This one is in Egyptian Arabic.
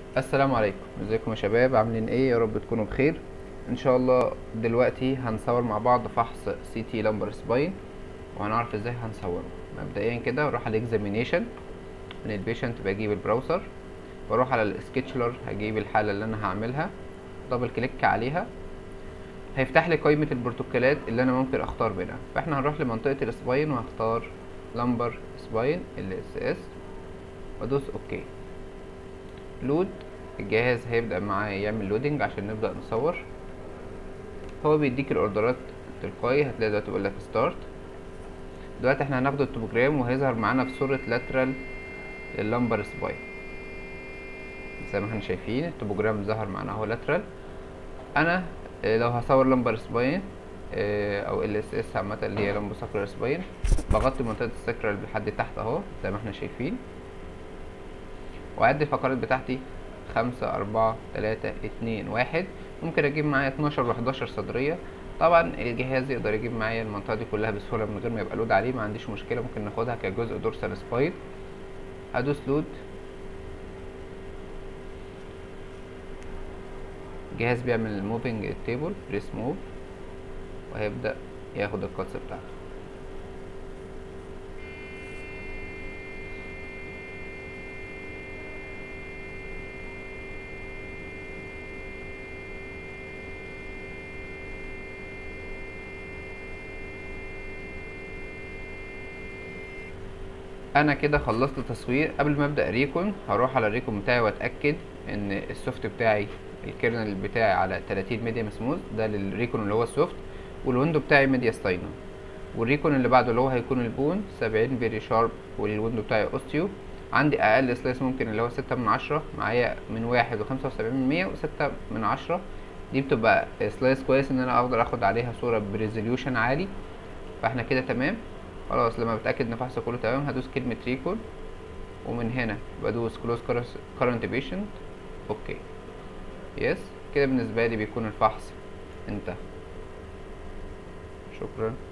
السلام عليكم ازيكم يا شباب عاملين ايه يا رب تكونوا بخير ان شاء الله دلوقتي هنصور مع بعض فحص سي تي لامبر سباين وهنعرف ازاي هنصوره مبدئيا كده اروح على الاكزامينيشن من البيشنت بجيب البراوزر واروح على السكتشلر هجيب الحالة اللي انا هعملها دبل كليك عليها هيفتح لي قائمة البروتوكولات اللي انا ممكن اختار منها فاحنا هنروح لمنطقة السباين وهختار لامبر سباين ال اس اس وادوس اوكي لود الجهاز هيبدأ معايا يعمل لودنج عشان نبدأ نصور هو بيديك الاوردرات تلقائي هتلاقي دلوقتي بيقول لك ستارت دلوقتي احنا هناخد التوبوجرام وهيظهر معانا في صورة لاترال اللمبر سباين زي ما احنا شايفين التوبوجرام ظهر معانا اهو لاترال انا لو هصور لمبر سباين او ال اس اس عامة اللي هي لمبو ساكرال سباين بغطي منطقة الساكرال لحد تحت اهو زي ما احنا شايفين واعد الفقرات بتاعتي خمسة أربعة تلاتة اتنين واحد ممكن اجيب معايا اتناشر وحداشر صدرية طبعا الجهاز يقدر يجيب معايا المنطقة دي كلها بسهولة من غير ما يبقى لود عليه ما عنديش مشكلة ممكن ناخدها كجزء دورسال سباين هدوس لود الجهاز بيعمل موفينج التيبل بريس موف وهيبدأ ياخد القطس بتاعته انا كده خلصت تصوير قبل ما ابدا ريكون هروح على الريكون بتاعي واتاكد ان السوفت بتاعي الكيرنل بتاعي على 30 ميديا سموث ده للريكون اللي هو السوفت والويندو بتاعي ميديا ستاينو والريكون اللي بعده اللي هو هيكون البون 70 فيري شارب والويندو بتاعي اوستيو عندي اقل سلايس ممكن اللي هو ستة من عشرة معايا من واحد وخمسة وسبعين من مية وستة من عشرة دي بتبقى سلايس كويس ان انا اقدر اخد عليها صورة بريزوليوشن عالي فاحنا كده تمام خلاص لما بتاكد ان الفحص كله تمام هدوس كلمه ريكول ومن هنا بدوس كلوز كارنت بيشنت اوكي يس كده بالنسبه لي بيكون الفحص انتهى شكرا